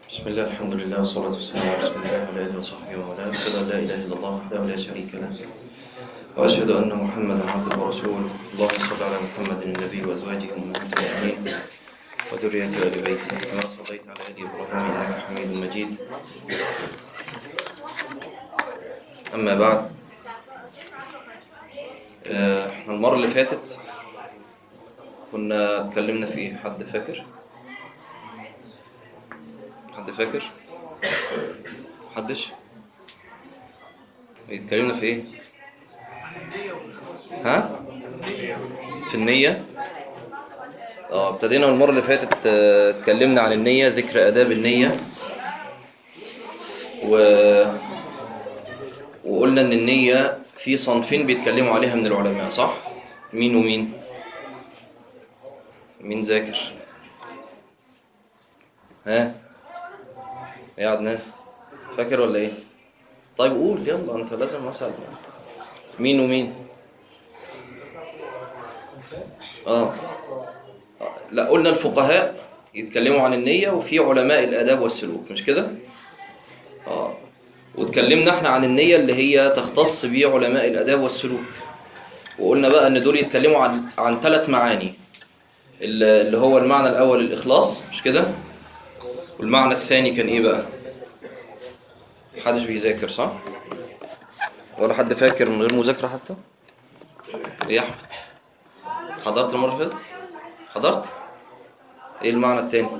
بسم الله الحمد لله والصلاة والسلام على رسول الله وعلى آله وصحبه ومن والاه أشهد أن لا إله إلا الله وحده لا شريك له وأشهد أن محمدا عبده ورسوله اللهم صل على محمد النبي وأزواجه أمهات المؤمنين وذريته وآل بيته كما صليت على آل إبراهيم إنك حميد مجيد أما بعد آه، احنا المرة اللي فاتت كنا اتكلمنا في إيه؟ حد فاكر؟ حد فاكر؟ محدش؟ اتكلمنا في ايه؟ ها؟ في النية؟ اه ابتدينا المرة اللي فاتت آه، اتكلمنا عن النية ذكر آداب النية و... وقلنا ان النية في صنفين بيتكلموا عليها من العلماء صح؟ مين ومين؟ مين ذاكر؟ ها؟ ايه يا عدنان؟ فاكر ولا ايه؟ طيب قول يلا انت لازم اسال مين ومين؟ اه آه، لا قلنا الفقهاء يتكلموا عن النية وفي علماء الآداب والسلوك مش كده؟ اه واتكلمنا احنا عن النية اللي هي تختص بعلماء الآداب والسلوك وقلنا بقى ان دول يتكلموا عن عن ثلاث معاني اللي اللي هو المعنى الأول الإخلاص مش كده؟ والمعنى الثاني كان ايه بقى؟ محدش بيذاكر صح؟ ولا حد فاكر من غير مذاكرة حتى؟ ايه يا أحمد؟ حضرت المرة اللي فاتت؟ حضرت؟ ايه المعنى التاني؟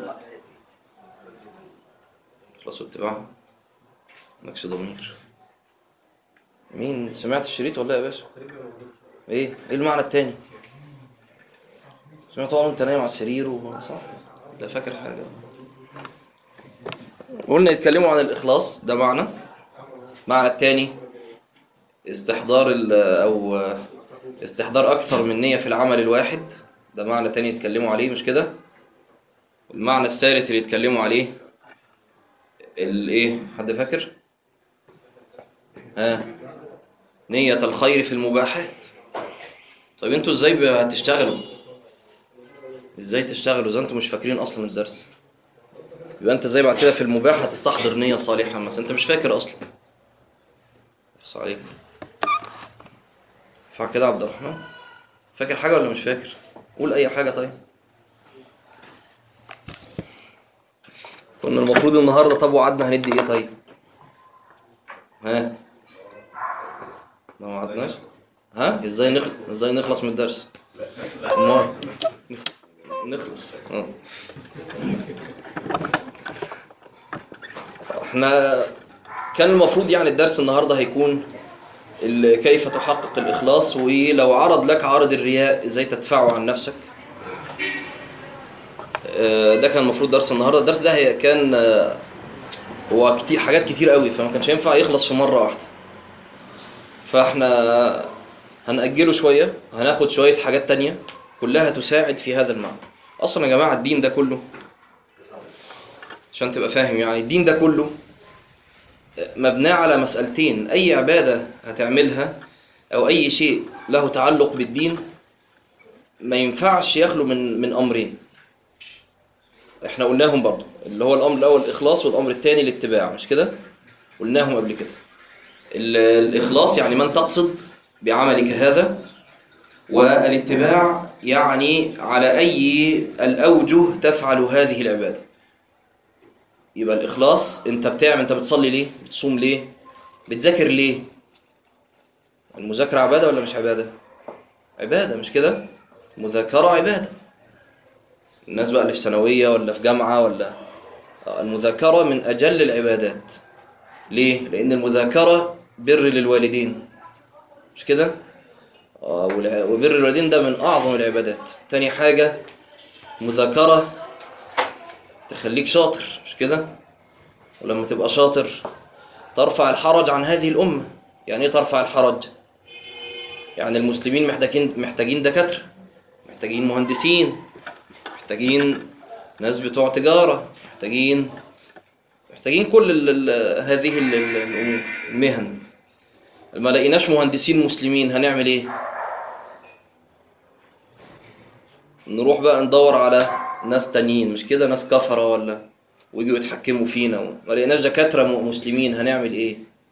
إخلاص واتباع مالكش ضمير مين سمعت الشريط ولا إيه يا باشا؟ ايه؟ ايه المعنى التاني؟ سمعت طبعا انت نايم على السرير و... صح؟ لا فاكر حاجة قلنا يتكلموا عن الإخلاص ده معنى معنى التاني استحضار ال أو استحضار أكثر من نية في العمل الواحد ده معنى تاني يتكلموا عليه مش كده المعنى الثالث اللي يتكلموا عليه الايه حد فاكر ها نية الخير في المباحات طيب انتوا ازاي هتشتغلوا ازاي تشتغلوا اذا انتوا مش فاكرين اصلا الدرس يبقى انت زي بعد كده في المباح هتستحضر نية صالحة مثلا انت مش فاكر اصلا بس عليكم فعل كده عبد الرحمن فاكر حاجة ولا مش فاكر قول اي حاجة طيب كنا المفروض النهاردة طب وعدنا هندي ايه طيب ها ما وعدناش ها ازاي نخلص ازاي نخلص من الدرس امال نخلص اه احنا كان المفروض يعني الدرس النهاردة هيكون ال- كيف تحقق الإخلاص ولو عرض لك عرض الرياء ازاي تدفعه عن نفسك آه، ده كان المفروض درس النهاردة الدرس ده هي- كان آه، هو كتير حاجات كتير قوي فما كانش ينفع يخلص في مرة واحدة فاحنا هنأجله شوية هناخد شوية حاجات تانية كلها تساعد في هذا المعنى أصلا يا جماعة الدين ده كله عشان تبقى فاهم يعني الدين ده كله مبناه على مسألتين أي عبادة هتعملها أو أي شيء له تعلق بالدين ما ينفعش يخلو من من أمرين احنا قلناهم برضو اللي هو الأمر الأول الإخلاص والأمر الثاني الاتباع مش كده قلناهم قبل كده ال- الإخلاص يعني من تقصد بعملك هذا والاتباع يعني على أي الأوجه تفعل هذه العبادة يبقى الإخلاص أنت بتعمل أنت بتصلي ليه بتصوم ليه بتذاكر ليه المذاكرة عبادة ولا مش عبادة عبادة مش كده المذاكرة عبادة الناس بقى اللي في ثانوية ولا في جامعة ولا آه، المذاكرة من أجل العبادات ليه لأن المذاكرة بر للوالدين مش كده آه، والع- وبر الوالدين ده من أعظم العبادات تاني حاجة مذاكرة تخليك شاطر مش كده ولما تبقى شاطر ترفع الحرج عن هذه الأمة يعني ايه ترفع الحرج يعني المسلمين محتاجين محتاجين دكاترة محتاجين مهندسين محتاجين ناس بتوع تجارة محتاجين محتاجين كل ال ال هذه ال ال الأمور المهن ما لقيناش مهندسين مسلمين هنعمل ايه نروح بقى ندور على ناس تانيين مش كده ناس كفرة ولا ويجوا يتحكموا فينا وما لقيناش دكاترة م- مسلمين هنعمل ايه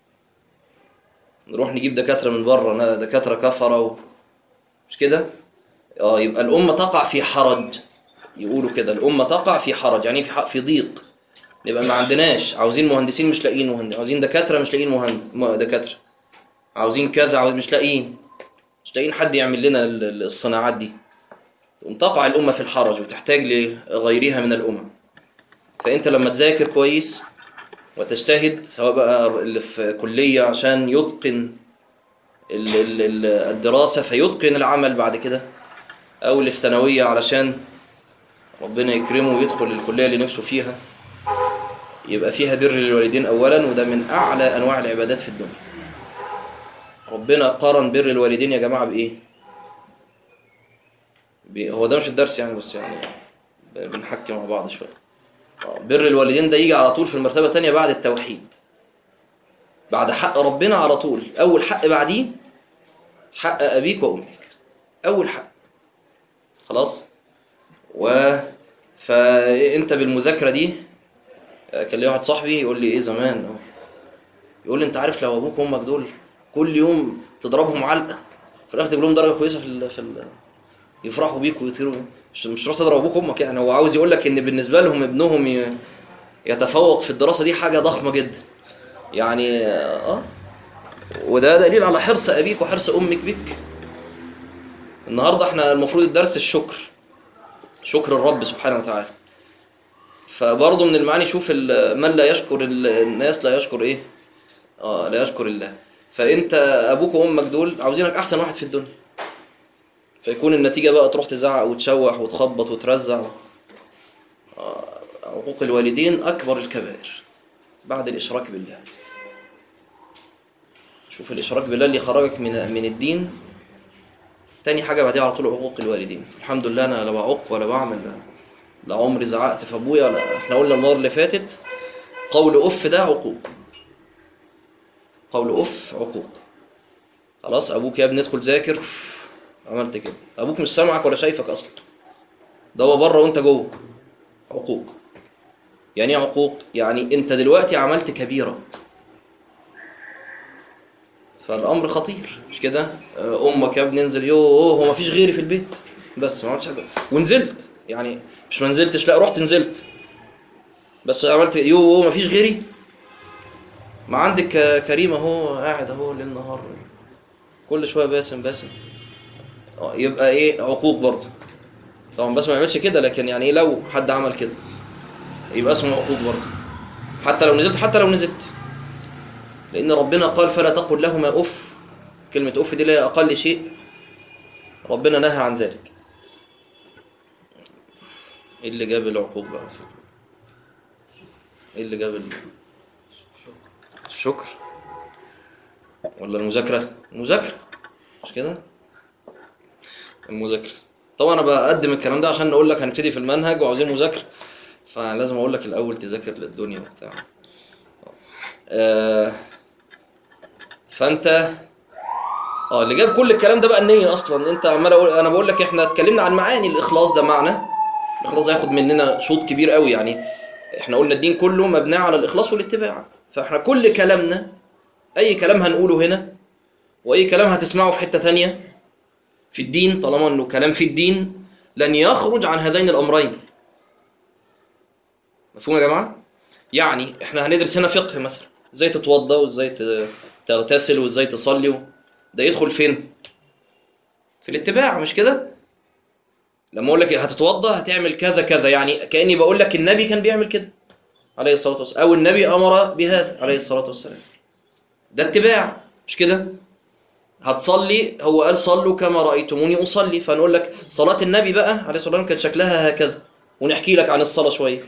نروح نجيب دكاترة من بره نا- دكاترة كفرة و... مش كده اه يبقى الأمة تقع في حرج يقولوا كده الأمة تقع في حرج يعني في ح- في ضيق يبقى ما عندناش عاوزين مهندسين مش لاقيين مهندس عاوزين دكاترة مش لاقيين مهندس م- دكاترة عاوزين كذا عاوز مش لاقيين مش لاقيين حد يعمل لنا ال- ال- الصناعات دي تقوم تقع الأمة في الحرج وتحتاج لغيرها من الأمم فأنت لما تذاكر كويس وتجتهد سواء بقى اللي في كلية عشان يتقن ال- ال- ال- الدراسة فيتقن العمل بعد كده أو اللي في ثانوية علشان ربنا يكرمه ويدخل الكلية اللي نفسه فيها يبقى فيها بر للوالدين أولا وده من أعلى أنواع العبادات في الدنيا ربنا قارن بر الوالدين يا جماعة بإيه؟ ب- هو ده مش الدرس يعني بس يعني ب- بنحكي مع بعض شوية آه، بر الوالدين ده يجي على طول في المرتبة الثانية بعد التوحيد بعد حق ربنا على طول أول حق بعديه حق أبيك وأمك أول حق خلاص و فأنت بالمذاكرة دي آه، كان لي واحد صاحبي يقول لي إيه زمان آه. يقول لي أنت عارف لو أبوك وأمك دول كل يوم تضربهم علقة في الآخر تجيب لهم درجة كويسة في ال... في ال... يفرحوا بيك ويطيروا مش مش تروح تضرب ابوك وامك يعني هو عاوز يقول لك ان بالنسبه لهم ابنهم ي- يتفوق في الدراسه دي حاجه ضخمه جدا يعني اه وده دليل على حرص ابيك وحرص امك بك النهارده احنا المفروض الدرس الشكر شكر الرب سبحانه وتعالى فبرضه من المعاني شوف ال- من لا يشكر ال- الناس لا يشكر ايه اه لا يشكر الله فانت ابوك وامك دول عاوزينك احسن واحد في الدنيا فيكون النتيجة بقى تروح تزعق وتشوح وتخبط وترزع آه، عقوق الوالدين أكبر الكبائر بعد الإشراك بالله شوف الإشراك بالله اللي خرجك من من الدين تاني حاجة بعدها على طول عقوق الوالدين الحمد لله أنا لا بعق ولا بعمل لا عمري زعقت في أبويا لا إحنا قلنا المرة اللي فاتت قول أف ده عقوق قول أف عقوق خلاص أبوك يا ابني ادخل ذاكر عملت كده ابوك مش سامعك ولا شايفك اصلا ده هو بره وانت جوه عقوق يعني ايه عقوق يعني انت دلوقتي عملت كبيره فالامر خطير مش كده آه، امك يا ابني انزل يوه هو ما فيش غيري في البيت بس ما عملتش حاجه ونزلت يعني مش ما نزلتش لا رحت نزلت بس عملت يوه ما فيش غيري ما عندك آه، كريم اهو قاعد اهو ليل نهار كل شويه باسم باسم آه، يبقى ايه عقوق برضه طبعا بس ما يعملش كده لكن يعني ايه لو حد عمل كده يبقى اسمه عقوق برضه حتى لو نزلت حتى لو نزلت لان ربنا قال فلا تقل لهما اف كلمه اف دي اللي هي اقل شيء ربنا نهى عن ذلك ايه اللي جاب العقوق بقى ايه اللي جاب ال- الشكر ولا المذاكره المذاكره مش كده المذاكرة طبعا انا بقدم الكلام ده عشان نقول لك هنبتدي في المنهج وعاوزين مذاكرة فلازم اقول لك الاول تذاكر للدنيا وبتاع آه، فانت اه اللي جاب كل الكلام ده بقى النية اصلا انت عمال اقول انا بقول لك احنا اتكلمنا عن معاني الاخلاص ده معنى الاخلاص ده هياخد مننا شوط كبير قوي يعني احنا قلنا الدين كله مبني على الاخلاص والاتباع فاحنا كل كلامنا اي كلام هنقوله هنا واي كلام هتسمعه في حتة تانية في الدين طالما انه كلام في الدين لن يخرج عن هذين الامرين مفهوم يا جماعه يعني احنا هندرس هنا فقه مثلا ازاي تتوضى وازاي ت- تغتسل وازاي تصلي و... ده يدخل فين في الاتباع مش كده لما اقول لك هتتوضى هتعمل كذا كذا يعني كاني بقول لك النبي كان بيعمل كده عليه الصلاه والسلام او النبي امر بهذا عليه الصلاه والسلام ده اتباع مش كده هتصلي هو قال صلوا كما رأيتموني أصلي فنقول لك صلاة النبي بقى عليه الصلاة والسلام كانت شكلها هكذا ونحكي لك عن الصلاة شوية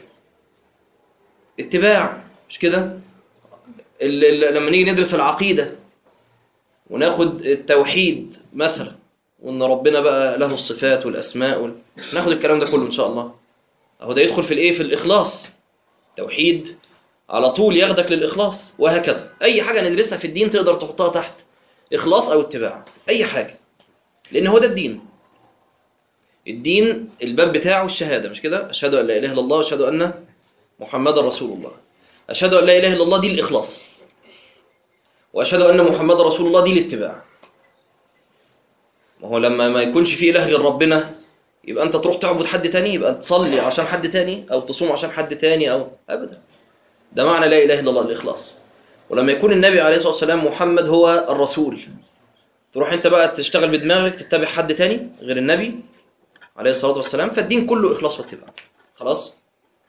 اتباع مش كده ال- ال- لما نيجي ندرس العقيدة وناخد التوحيد مثلا وان ربنا بقى له الصفات والاسماء وال... ناخد الكلام ده كله ان شاء الله اهو ده يدخل في الايه في الاخلاص توحيد على طول ياخدك للاخلاص وهكذا اي حاجه ندرسها في الدين تقدر تحطها تحت إخلاص أو اتباع أي حاجة لأن هو ده الدين الدين الباب بتاعه الشهادة مش كده أشهد أن لا إله إلا الله وأشهد أن محمد رسول الله أشهد أن لا إله إلا الله دي الإخلاص وأشهد أن محمد رسول الله دي الاتباع ما هو لما ما يكونش في إله غير ربنا يبقى أنت تروح تعبد حد تاني يبقى تصلي عشان حد تاني أو تصوم عشان حد تاني أو أبدا ده معنى لا إله إلا الله الإخلاص ولما يكون النبي عليه الصلاة والسلام محمد هو الرسول تروح أنت بقى تشتغل بدماغك تتبع حد تاني غير النبي عليه الصلاة والسلام فالدين كله إخلاص واتباع خلاص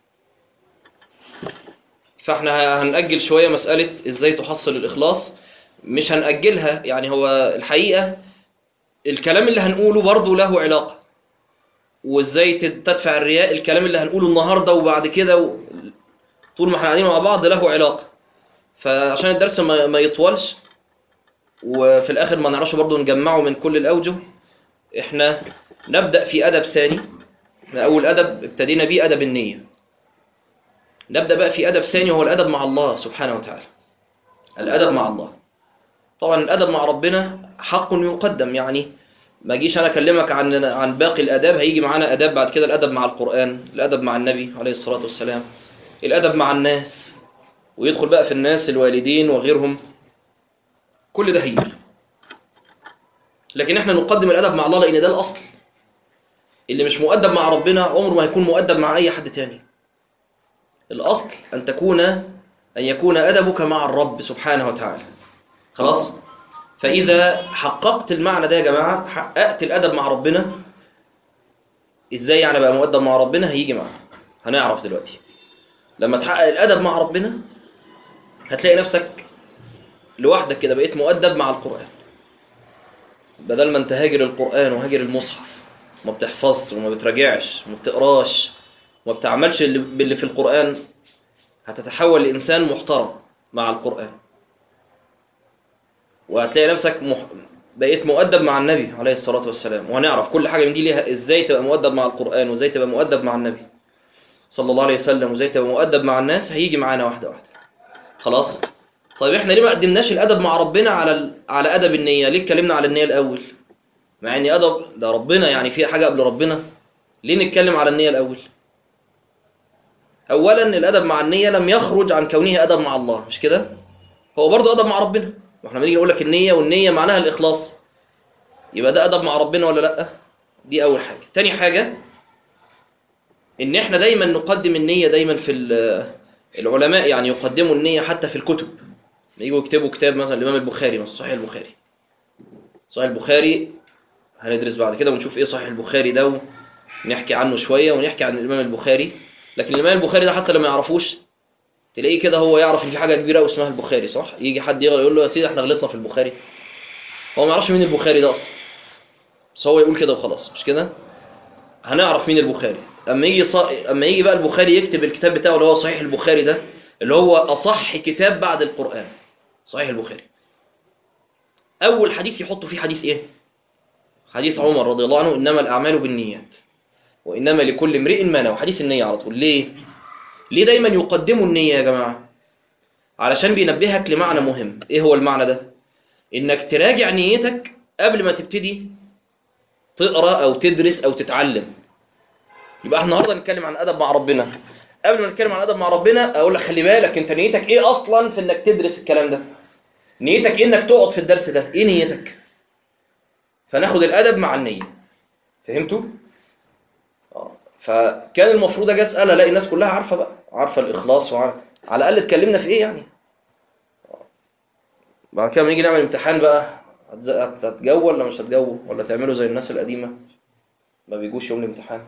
فاحنا هنأجل شوية مسألة ازاي تحصل الإخلاص مش هنأجلها يعني هو الحقيقة الكلام اللي هنقوله برضه له علاقة وازاي تدفع الرياء الكلام اللي هنقوله النهاردة وبعد كده و... طول ما احنا قاعدين مع بعض له علاقة فعشان الدرس ما, ما يطولش وفي الآخر ما نعرفش برضه نجمعه من كل الأوجه احنا نبدأ في أدب ثاني احنا أول أدب ابتدينا بيه أدب النية نبدأ بقى في أدب ثاني وهو الأدب مع الله سبحانه وتعالى الأدب مع الله طبعا الأدب مع ربنا حق يقدم يعني ما اجيش أنا أكلمك عن عن باقي الأداب هيجي معانا أداب بعد كده الأدب مع القرآن الأدب مع النبي عليه الصلاة والسلام الأدب مع الناس ويدخل بقى في الناس الوالدين وغيرهم كل ده هيجي لكن احنا نقدم الأدب مع الله لأن ده الأصل اللي مش مؤدب مع ربنا عمره ما هيكون مؤدب مع أي حد تاني الأصل أن تكون أن يكون أدبك مع الرب سبحانه وتعالى خلاص فإذا حققت المعنى ده يا جماعة حققت الأدب مع ربنا إزاي يعني بقى مؤدب مع ربنا هيجي معنا هنعرف دلوقتي لما تحقق الأدب مع ربنا هتلاقي نفسك لوحدك كده بقيت مؤدب مع القرآن بدل ما انت هاجر القرآن وهاجر المصحف ما بتحفظش وما بتراجعش وما بتقراش وما بتعملش اللي باللي في القرآن هتتحول لإنسان محترم مع القرآن وهتلاقي نفسك مح... بقيت مؤدب مع النبي عليه الصلاة والسلام وهنعرف كل حاجة من دي ليها ازاي تبقى مؤدب مع القرآن وازاي تبقى مؤدب مع النبي صلى الله عليه وسلم وازاي تبقى مؤدب مع الناس هيجي معانا واحدة واحدة خلاص طيب احنا ليه ما قدمناش الأدب مع ربنا على ال... على أدب النية ليه اتكلمنا على النية الأول مع ان أدب ده ربنا يعني في حاجة قبل ربنا ليه نتكلم على النية الأول أولا الأدب مع النية لم يخرج عن كونه أدب مع الله مش كده هو برضه أدب مع ربنا واحنا بنيجي نقول لك النية والنية معناها الإخلاص يبقى ده أدب مع ربنا ولا لأ دي أول حاجة تاني حاجة إن إحنا دايما نقدم النية دايما في العلماء يعني يقدموا النية حتى في الكتب يجوا يكتبوا كتاب مثلا الإمام البخاري مثلا صحيح البخاري صحيح البخاري هندرس بعد كده ونشوف إيه صحيح البخاري ده ونحكي عنه شوية ونحكي عن الإمام البخاري لكن الإمام البخاري ده حتى لما يعرفوش تلاقيه كده هو يعرف ان في حاجه كبيره اسمها البخاري صح يجي حد يغلط يقول له يا سيدي احنا غلطنا في البخاري هو ما يعرفش مين البخاري ده اصلا بس هو يقول كده وخلاص مش كده هنعرف مين البخاري اما يجي ص... اما يجي بقى البخاري يكتب الكتاب بتاعه اللي هو صحيح البخاري ده اللي هو اصح كتاب بعد القران صحيح البخاري اول حديث يحطه فيه حديث ايه حديث عمر رضي الله عنه انما الاعمال بالنيات وانما لكل امرئ ما نوى حديث النيه على طول ليه ليه دايما يقدموا النية يا جماعة علشان بينبهك لمعنى مهم ايه هو المعنى ده انك تراجع نيتك قبل ما تبتدي تقرأ او تدرس او تتعلم يبقى احنا النهارده نتكلم عن ادب مع ربنا قبل ما نتكلم عن ادب مع ربنا اقول لك خلي بالك انت نيتك ايه اصلا في انك تدرس الكلام ده نيتك ايه انك تقعد في الدرس ده ايه نيتك فناخد الادب مع النية فهمتوا اه فكان المفروض اجي اسال الاقي الناس كلها عارفه بقى عارفه الاخلاص وعارفه على الاقل اتكلمنا في ايه يعني بعد كده نيجي نعمل امتحان بقى هتجو ولا مش هتجو ولا تعملوا زي الناس القديمه ما بيجوش يوم الامتحان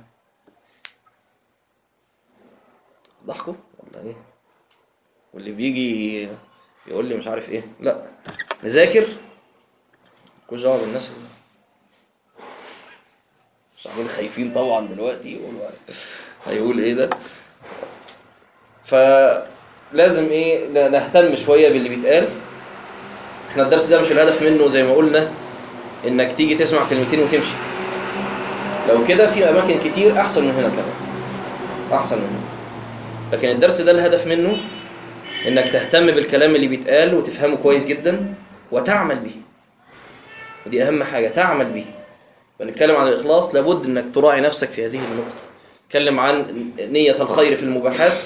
ضحكوا ولا ايه واللي بيجي يقول لي مش عارف ايه لا نذاكر مش دعوه بالناس اللي مش عاملين خايفين طبعا دلوقتي هيقول ايه ده فلازم ايه نهتم شويه باللي بيتقال احنا الدرس ده مش الهدف منه زي ما قلنا انك تيجي تسمع كلمتين وتمشي لو كده في اماكن كتير احسن من هنا كمان احسن من هنا لكن الدرس ده الهدف منه انك تهتم بالكلام اللي بيتقال وتفهمه كويس جدا وتعمل به ودي اهم حاجه تعمل به بنتكلم عن الإخلاص لابد أنك تراعي نفسك في هذه النقطة نتكلم عن نية الخير في المباحات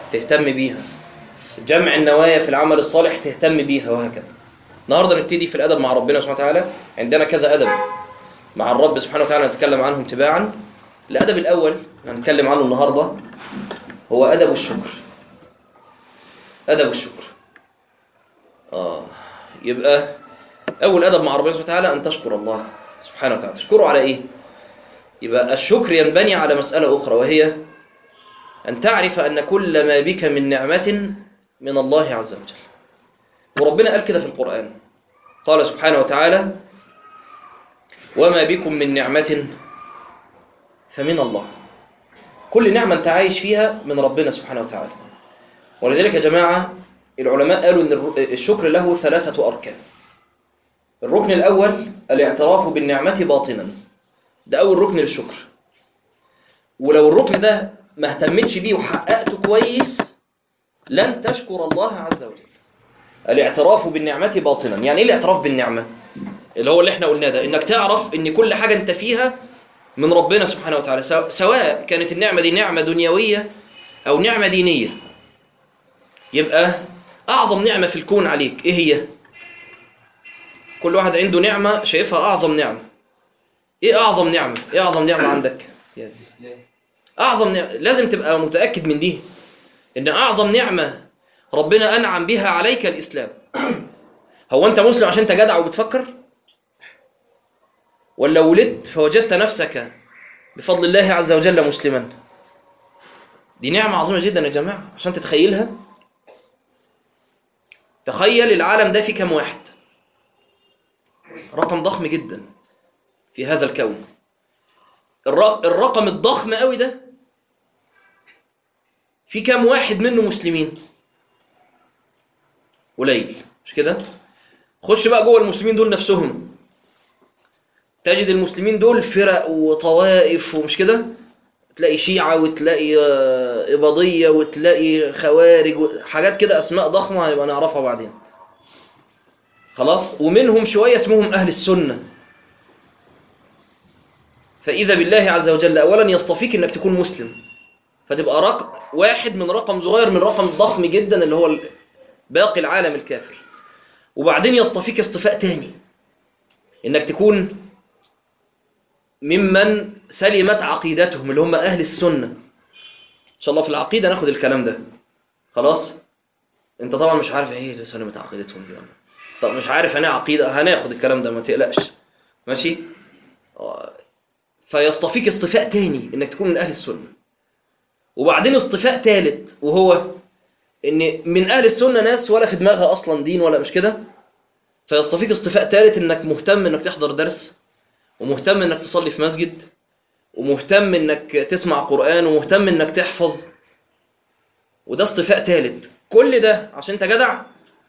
تهتم بيها جمع النوايا في العمل الصالح تهتم بيها وهكذا النهارده نبتدي في الادب مع ربنا سبحانه وتعالى عندنا كذا ادب مع الرب سبحانه وتعالى نتكلم عنهم تباعا الادب الاول اللي هنتكلم عنه النهارده هو ادب الشكر ادب الشكر اه يبقى اول ادب مع ربنا سبحانه وتعالى ان تشكر الله سبحانه وتعالى تشكره على ايه يبقى الشكر ينبني على مساله اخرى وهي أن تعرف أن كل ما بك من نعمة من الله عز وجل وربنا قال كده في القرآن قال سبحانه وتعالى وما بكم من نعمة فمن الله كل نعمة أنت عايش فيها من ربنا سبحانه وتعالى ولذلك يا جماعة العلماء قالوا أن الشكر له ثلاثة أركان الركن الأول الاعتراف بالنعمة باطنا ده أول ركن للشكر ولو الركن ده ما اهتمتش بيه وحققته كويس لن تشكر الله عز وجل الاعتراف بالنعمة باطنا يعني ايه الاعتراف بالنعمة اللي هو اللي احنا قلناه ده انك تعرف ان كل حاجة انت فيها من ربنا سبحانه وتعالى سواء كانت النعمة دي نعمة دنيوية او نعمة دينية يبقى اعظم نعمة في الكون عليك ايه هي كل واحد عنده نعمة شايفها اعظم نعمة ايه اعظم نعمة ايه اعظم نعمة عندك أعظم نعمة لازم تبقى متأكد من دي إن أعظم نعمة ربنا أنعم بها عليك الإسلام هو أنت مسلم عشان أنت جدع وبتفكر ولا ولدت فوجدت نفسك بفضل الله عز وجل مسلما دي نعمة عظيمة جدا يا جماعة عشان تتخيلها تخيل العالم ده فيه كم واحد رقم ضخم جدا في هذا الكون الرقم الضخم قوي ده في كام واحد منه مسلمين قليل مش كده خش بقى جوه المسلمين دول نفسهم تجد المسلمين دول فرق وطوائف ومش كده تلاقي شيعة وتلاقي إباضية وتلاقي خوارج حاجات كده أسماء ضخمة هنبقى نعرفها بعدين خلاص ومنهم شوية اسمهم أهل السنة فإذا بالله عز وجل أولا يصطفيك أنك تكون مسلم فتبقى رقم واحد من رقم صغير من رقم ضخم جدا اللي هو باقي العالم الكافر وبعدين يصطفيك اصطفاء تاني انك تكون ممن سلمت عقيدتهم اللي هم أهل السنة إن شاء الله في العقيدة ناخد الكلام ده خلاص انت طبعا مش عارف ايه اللي سلمت عقيدتهم دي طب مش عارف انا عقيدة هناخد الكلام ده ما تقلقش ماشي فيصطفيك اصطفاء تاني انك تكون من اهل السنه وبعدين اصطفاء ثالث وهو ان من اهل السنه ناس ولا في دماغها اصلا دين ولا مش كده فيصطفيك اصطفاء ثالث انك مهتم انك تحضر درس ومهتم انك تصلي في مسجد ومهتم انك تسمع قران ومهتم انك تحفظ وده اصطفاء ثالث كل ده عشان انت جدع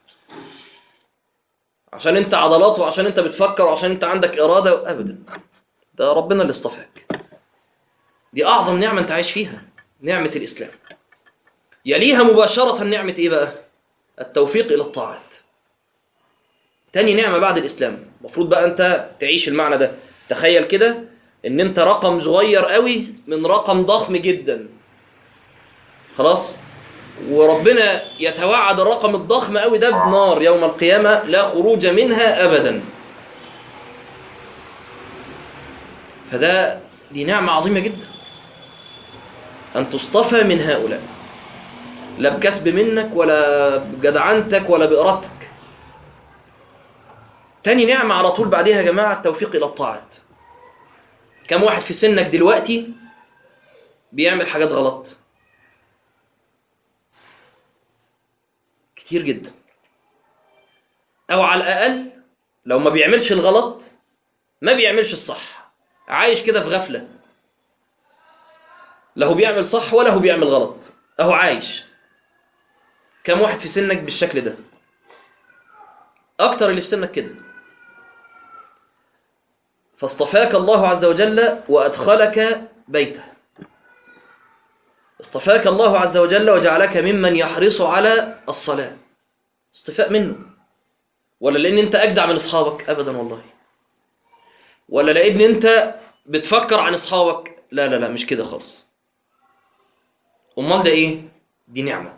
عشان انت عضلات وعشان انت بتفكر وعشان انت عندك اراده ابدا ده ربنا اللي اصطفاك دي أعظم نعمة أنت عايش فيها نعمة الإسلام يليها مباشرة نعمة إيه بقى التوفيق إلى الطاعات تاني نعمة بعد الإسلام المفروض بقى أنت تعيش المعنى ده تخيل كده إن أنت رقم صغير قوي من رقم ضخم جدا خلاص وربنا يتوعد الرقم الضخم قوي ده بنار يوم القيامة لا خروج منها أبداً فده دي نعمة عظيمة جدا أن تصطفى من هؤلاء لا بكسب منك ولا بجدعنتك ولا بإرادتك تاني نعمة على طول بعدها يا جماعة التوفيق إلى الطاعات كم واحد في سنك دلوقتي بيعمل حاجات غلط كتير جدا أو على الأقل لو ما بيعملش الغلط ما بيعملش الصح عايش كده في غفلة لا هو بيعمل صح ولا هو بيعمل غلط اهو عايش كم واحد في سنك بالشكل ده اكتر اللي في سنك كده فاصطفاك الله عز وجل وادخلك بيته اصطفاك الله عز وجل وجعلك ممن يحرص على الصلاة اصطفاء منه ولا لان انت اجدع من اصحابك ابدا والله ولا لان انت بتفكر عن اصحابك لا لا لا مش كده خالص امال ده ايه دي نعمة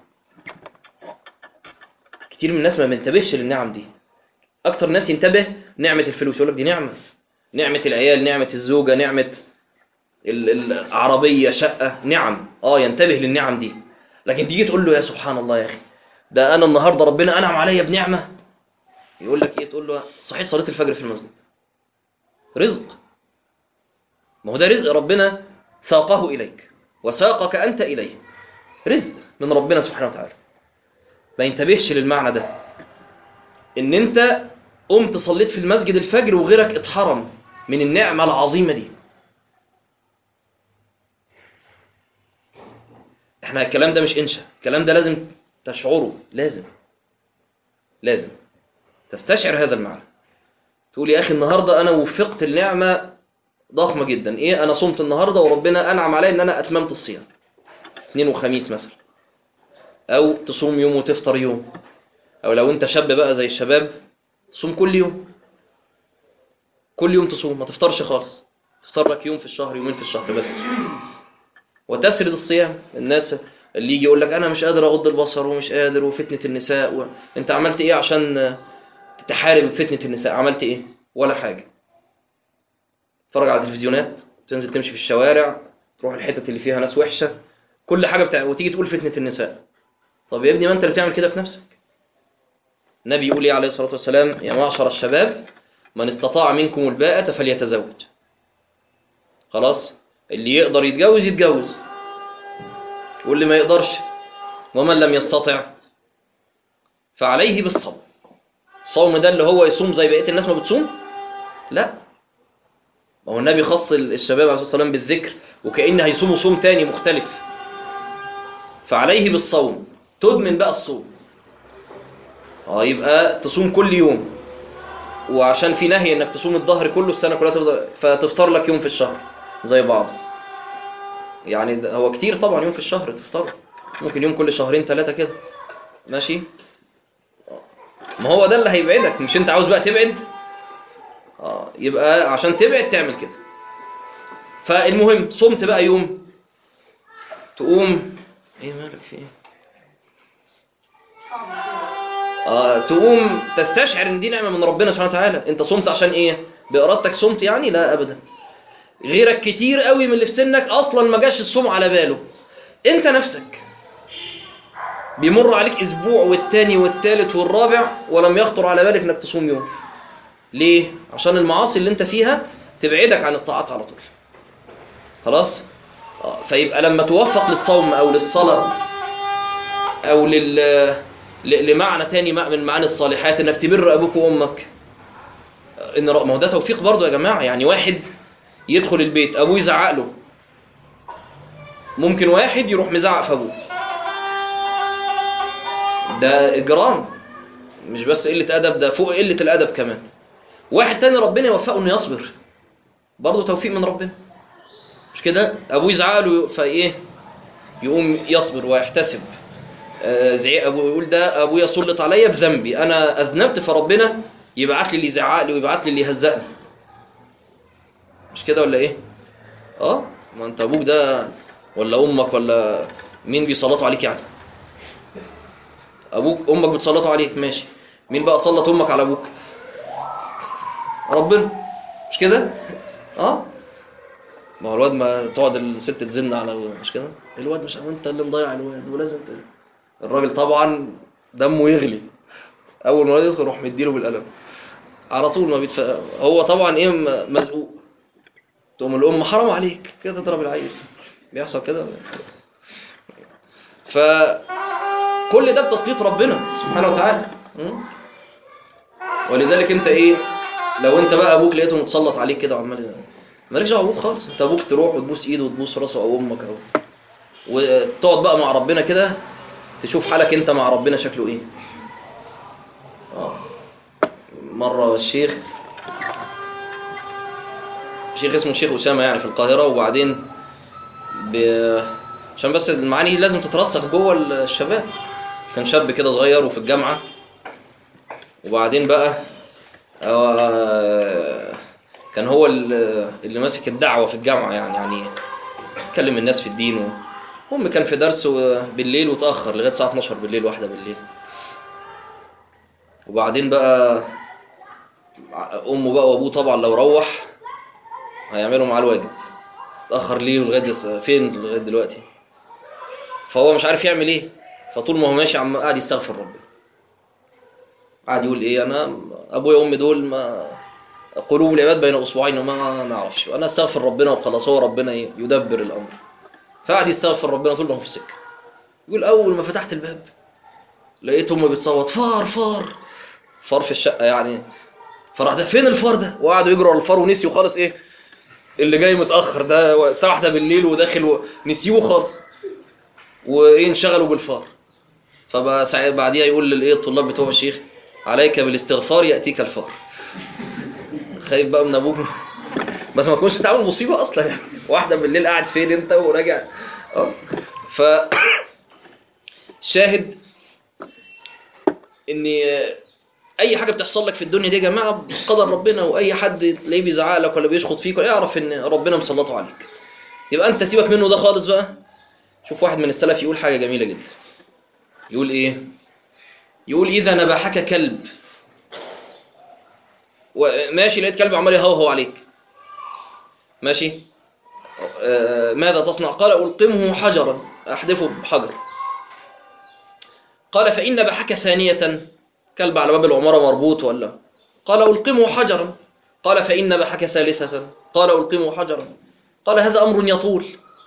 كتير من الناس ما بينتبهش للنعم دي اكتر ناس ينتبه نعمة الفلوس يقول لك دي نعمة نعمة العيال نعمة الزوجة نعمة ال- العربية شقة نعم اه ينتبه للنعم دي لكن تيجي تقول له يا سبحان الله يا اخي ده انا النهارده ربنا انعم عليا بنعمة يقول لك ايه تقول له صحيح صليت الفجر في المسجد رزق ما هو ده رزق ربنا ساقه اليك وساقك انت اليه رزق من ربنا سبحانه وتعالى ما ينتبهش للمعنى ده ان انت قمت صليت في المسجد الفجر وغيرك اتحرم من النعمة العظيمة دي احنا الكلام ده مش انشا الكلام ده لازم تشعره لازم لازم تستشعر هذا المعنى تقول يا اخي النهاردة انا وفقت النعمة ضخمة جدا ايه انا صمت النهاردة وربنا انعم علي ان انا اتممت الصيام اثنين وخميس مثلا او تصوم يوم وتفطر يوم او لو انت شاب بقى زي الشباب تصوم كل يوم كل يوم تصوم ما تفطرش خالص تفطر لك يوم في الشهر يومين في الشهر بس وتسرد الصيام الناس اللي يجي يقول لك انا مش قادر اغض البصر ومش قادر وفتنة النساء و... انت عملت ايه عشان تحارب فتنة النساء عملت ايه ولا حاجة تتفرج على التلفزيونات تنزل تمشي في الشوارع تروح الحتت اللي فيها ناس وحشة كل حاجة بتاع وتيجي تقول فتنة النساء طب يا ابني ما انت اللي بتعمل كده في نفسك النبي يقول ايه عليه الصلاة والسلام يا معشر الشباب من استطاع منكم الباءة فليتزوج خلاص اللي يقدر يتجوز يتجوز واللي ما يقدرش ومن لم يستطع فعليه بالصوم الصوم ده اللي هو يصوم زي بقية الناس ما بتصوم لا ما هو النبي خص الشباب عليه الصلاة والسلام بالذكر وكأن هيصوموا صوم تاني مختلف فعليه بالصوم تدمن بقى الصوم اه يبقى تصوم كل يوم وعشان في نهي انك تصوم الظهر كله السنة كلها تفضل فتفطر لك يوم في الشهر زي بعض يعني ده- هو كتير طبعا يوم في الشهر تفطر ممكن يوم كل شهرين ثلاثة كده ماشي ما هو ده اللي هيبعدك مش انت عاوز بقى تبعد اه يبقى عشان تبعد تعمل كده فالمهم صمت بقى يوم تقوم ايه مالك في ايه آه تقوم تستشعر ان دي نعمه من ربنا سبحانه وتعالى انت صمت عشان ايه بارادتك صمت يعني لا ابدا غيرك كتير قوي من اللي في سنك اصلا ما جاش الصوم على باله انت نفسك بيمر عليك اسبوع والتاني والتالت والرابع ولم يخطر على بالك انك تصوم يوم ليه عشان المعاصي اللي انت فيها تبعدك عن الطاعات على طول خلاص آه، فيبقى لما توفق للصوم او للصلاه او لل ل- لمعنى تاني مع- من معاني الصالحات انك تبر ابوك وامك ان ر- ما هو ده توفيق برضه يا جماعه يعني واحد يدخل البيت ابوه يزعق له ممكن واحد يروح مزعق في ابوه ده اجرام مش بس قله ادب ده فوق قله الادب كمان واحد تاني ربنا يوفقه انه يصبر برضه توفيق من ربنا مش كده ابوه يزعق له فايه يقوم يصبر ويحتسب آه، زعيق ابوه يقول ده ابويا سلط عليا بذنبي انا اذنبت فربنا يبعت لي اللي يزعق لي ويبعت لي اللي يهزقني مش كده ولا ايه اه ما انت ابوك ده ولا امك ولا مين بيسلطوا عليك يعني ابوك امك بتسلطوا عليك ماشي مين بقى سلط امك على ابوك ربنا مش كده اه ما هو الواد ما تقعد الست تزن على مش كده الواد مش انت اللي مضيع الواد ولازم ت... الراجل طبعا دمه يغلي اول ما الواد يدخل يروح مديله بالقلم على طول ما بيتف... هو طبعا ايه م- مزقوق تقوم الام حرام عليك كده تضرب العيل بيحصل كده ف كل ده بتسليط ربنا سبحانه وتعالى م? ولذلك انت ايه لو انت بقى ابوك لقيته متسلط عليك كده وعمال مالكش دعوه ابوك خالص انت ابوك تروح وتبوس ايده وتبوس راسه او امك او وتقعد بقى مع ربنا كده تشوف حالك انت مع ربنا شكله ايه اه مره الشيخ شيخ اسمه شيخ أسامة يعني في القاهرة وبعدين ب... عشان بس المعاني دي لازم تترسخ جوه الشباب كان شاب كده صغير وفي الجامعة وبعدين بقى آه، كان هو ال- اللي ماسك الدعوة في الجامعة يعني يعني يكلم الناس في الدين و... المهم كان في درس و- بالليل وتأخر لغاية الساعة 12 بالليل واحدة بالليل وبعدين بقى أمه بقى وأبوه طبعا لو روح هيعملوا معاه الواجب اتأخر ليه لغاية دس- فين لغاية دلوقتي فهو مش عارف يعمل ايه فطول ما هو ماشي عم قاعد يستغفر ربنا قاعد يقول ايه انا ابويا وامي دول ما قلوب العباد بين اصبعين وما نعرفش انا استغفر ربنا وخلاص هو ربنا إيه؟ يدبر الامر فقعد يستغفر ربنا طول ما هو في السكه يقول اول ما فتحت الباب لقيت امي بتصوت فار فار فار في الشقه يعني فراح ده فين الفار ده وقعدوا يجروا على الفار ونسيوا خالص ايه اللي جاي متاخر ده الساعه واحدة بالليل وداخل و... نسيوه خالص وايه انشغلوا بالفار فبقى ساعة بعديها يقول للايه الطلاب بتوع الشيخ عليك بالاستغفار ياتيك الفار خايف بقى من ابوك بس ما تكونش تعمل مصيبه اصلا يعني واحده بالليل قاعد فين انت وراجع اه ف شاهد ان اي حاجه بتحصل لك في الدنيا دي يا جماعه بقدر ربنا واي حد تلاقيه بيزعق لك ولا بيشخط فيك اعرف ان ربنا مسلطه عليك يبقى انت سيبك منه ده خالص بقى شوف واحد من السلف يقول حاجه جميله جدا يقول ايه يقول اذا نبحك كلب وماشي لقيت كلب عمال يهوهو عليك ماشي آه ماذا تصنع قال ألقمه حجرا أحدفه بحجر قال فإن نبحك ثانية كلب على باب العمارة مربوط ولا قال ألقمه حجرا قال فإن نبحك ثالثة قال ألقمه حجرا قال هذا أمر يطول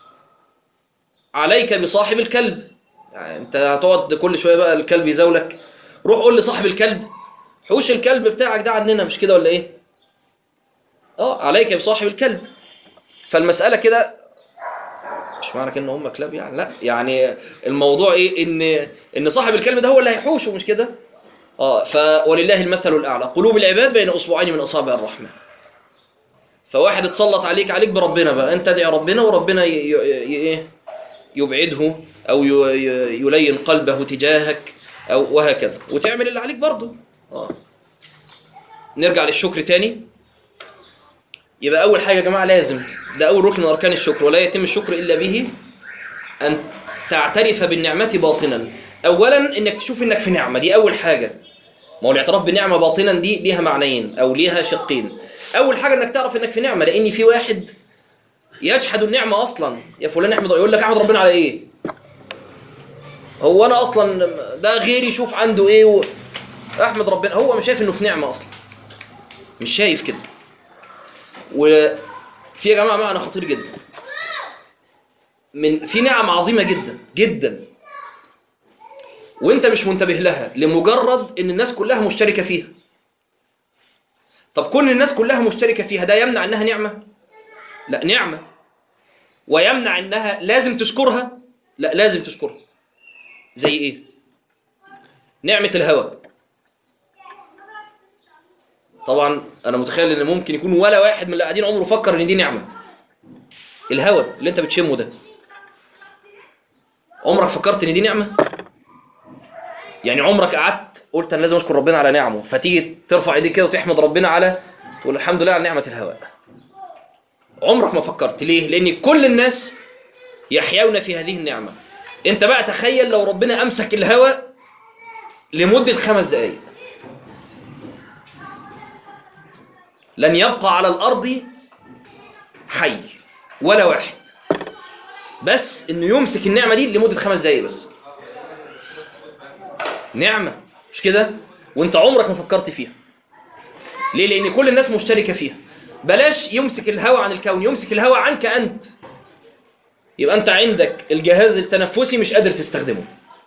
عليك بصاحب الكلب يعني انت هتقعد كل شوية بقى الكلب يزولك روح قول لصاحب الكلب حوش الكلب بتاعك ده عننا مش كده ولا ايه اه عليك بصاحب الكلب فالمسألة كده مش معنى كده ان هم كلاب يعني لا يعني الموضوع ايه ان ان صاحب الكلب ده هو اللي هيحوشه مش كده اه ف ولله المثل الاعلى قلوب العباد بين اصبعين من اصابع الرحمن فواحد اتسلط عليك عليك بربنا بقى انت ادعي ربنا وربنا ي... ي... ي... ايه يبعده او ي... ي... يلين قلبه تجاهك او وهكذا وتعمل اللي عليك برضه اه نرجع للشكر تاني يبقى أول حاجة يا جماعة لازم ده أول ركن من أركان الشكر ولا يتم الشكر إلا به أن تعترف بالنعمة باطنا أولا إنك تشوف إنك في نعمة دي أول حاجة ما هو الاعتراف بالنعمة باطنا دي ليها معنيين أو ليها شقين أول حاجة إنك تعرف إنك في نعمة لأن في واحد يجحد النعمة أصلا يا فلان احمد يقول لك أحمد ربنا على إيه هو أنا أصلا ده غيري شوف عنده إيه و... أحمد ربنا هو مش شايف إنه في نعمة أصلا مش شايف كده وفي يا جماعة معنى خطير جدا من في نعم عظيمة جدا جدا وانت مش منتبه لها لمجرد ان الناس كلها مشتركة فيها طب كون الناس كلها مشتركة فيها ده يمنع انها نعمة لا نعمة ويمنع انها لازم تشكرها لا لازم تشكرها زي ايه نعمة الهوى طبعا انا متخيل ان ممكن يكون ولا واحد من اللي قاعدين عمره فكر ان دي نعمه الهوى اللي انت بتشمه ده عمرك فكرت ان دي نعمه يعني عمرك قعدت قلت انا لازم اشكر ربنا على نعمه فتيجي ترفع ايديك كده وتحمد ربنا على تقول الحمد لله على نعمه الهواء عمرك ما فكرت ليه لان كل الناس يحيون في هذه النعمه انت بقى تخيل لو ربنا امسك الهواء لمده خمس دقائق لن يبقى على الأرض حي ولا واحد بس انه يمسك النعمة دي لمدة خمس دقايق بس نعمة مش كده وانت عمرك ما فكرت فيها ليه لان كل الناس مشتركة فيها بلاش يمسك الهوى عن الكون يمسك الهوى عنك انت يبقى انت عندك الجهاز التنفسي مش قادر تستخدمه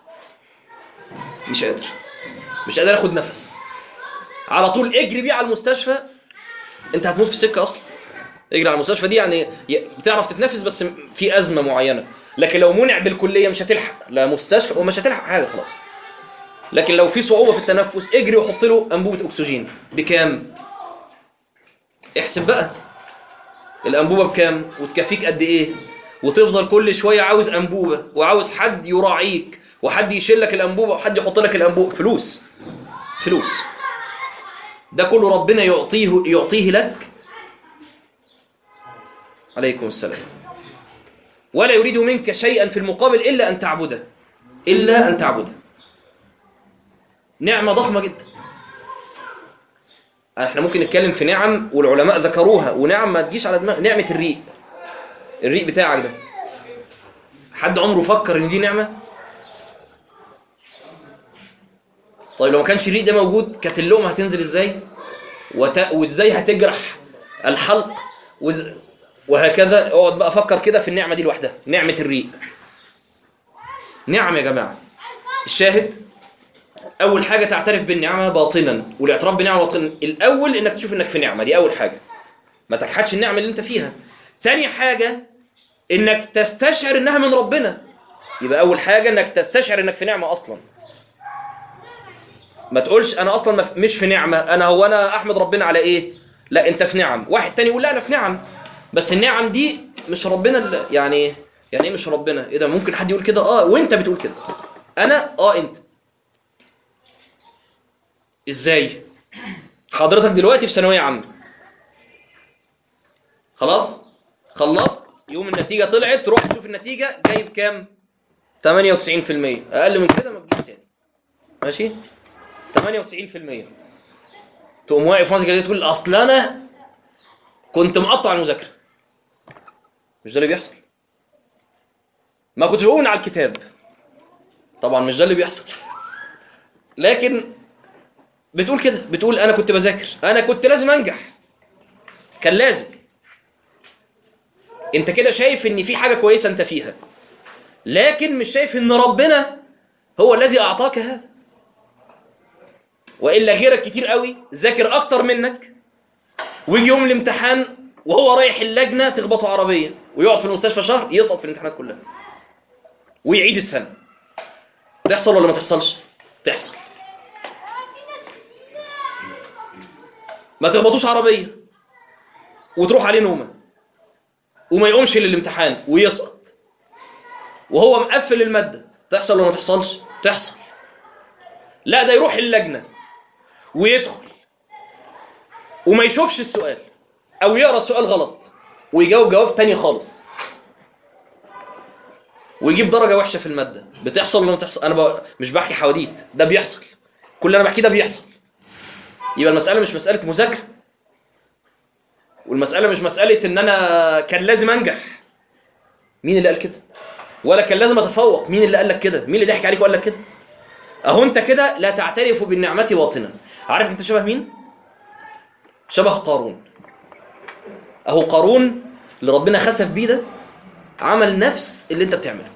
مش قادر مش قادر اخد نفس على طول اجري بيه على المستشفى انت هتموت في السكه اصلا اجري على المستشفى دي يعني بتعرف تتنفس بس في ازمه معينه لكن لو منع بالكليه مش هتلحق لا مستشفى ومش هتلحق حاجه خلاص لكن لو في صعوبه في التنفس اجري وحط له انبوبه اكسجين بكام احسب بقى الانبوبه بكام وتكفيك قد ايه وتفضل كل شويه عاوز انبوبه وعاوز حد يراعيك وحد يشيل لك الانبوبه وحد يحط لك الانبوبه فلوس فلوس ده كله ربنا يعطيه يعطيه لك عليكم السلام ولا يريد منك شيئا في المقابل إلا أن تعبده إلا أن تعبده نعمة ضخمة جدا احنا ممكن نتكلم في نعم والعلماء ذكروها ونعم ما تجيش على دماغ نعمة الريق الريق بتاعك ده حد عمره فكر ان دي نعمة طيب لو ما كانش الريق ده موجود كانت اللقمة هتنزل ازاي وت... وازاي هتجرح الحلق وز... وهكذا اقعد بقى افكر كده في النعمة دي لوحدها نعمة الريق نعم يا جماعة الشاهد اول حاجة تعترف بالنعمة باطنا والاعتراف بالنعمة باطنا الاول انك تشوف انك في نعمة دي اول حاجة ما تجحدش النعمة اللي انت فيها ثاني حاجة انك تستشعر انها من ربنا يبقى اول حاجة انك تستشعر انك في نعمة اصلا ما تقولش انا اصلا ما في- مش في نعمة انا هو انا احمد ربنا على ايه لا انت في نعم واحد تاني يقول لا انا في نعم بس النعم دي مش ربنا اللي يعني يعني ايه مش ربنا ايه ده ممكن حد يقول كده اه وانت بتقول كده انا اه انت ازاي حضرتك دلوقتي في ثانويه عامه خلاص خلصت يوم النتيجه طلعت تروح تشوف النتيجه جايب كام 98% اقل من كده ما تجيش تاني ماشي 98% تقوم واقف ماسك كده تقول اصل انا كنت مقطع المذاكره مش ده اللي بيحصل ما كنتش بقول من على الكتاب طبعا مش ده اللي بيحصل لكن بتقول كده بتقول انا كنت بذاكر انا كنت لازم انجح كان لازم انت كده شايف ان في حاجه كويسه انت فيها لكن مش شايف ان ربنا هو الذي اعطاك هذا والا غيرك كتير قوي ذاكر اكتر منك ويجي يوم الامتحان وهو رايح اللجنه تخبطه عربيه ويقعد في المستشفى شهر يسقط في الامتحانات كلها ويعيد السنه تحصل ولا ما تحصلش تحصل ما تخبطوش عربيه وتروح عليه نومه وما يقومش للامتحان ويسقط وهو مقفل الماده تحصل ولا ما تحصلش تحصل لا ده يروح اللجنه ويدخل وما يشوفش السؤال او يقرا السؤال غلط ويجاوب جواب تاني خالص ويجيب درجه وحشه في الماده بتحصل ولا ما تحصل انا ب... مش بحكي حواديت ده بيحصل كل اللي انا بحكيه ده بيحصل يبقى المساله مش مساله مذاكره والمساله مش مساله ان انا كان لازم انجح مين اللي قال كده ولا كان لازم اتفوق مين اللي قال لك كده مين اللي ضحك عليك وقال لك كده اهو انت كده لا تعترف بالنعمه باطنا عارف انت شبه مين شبه قارون اهو قارون اللي ربنا خسف بيه ده عمل نفس اللي انت بتعمله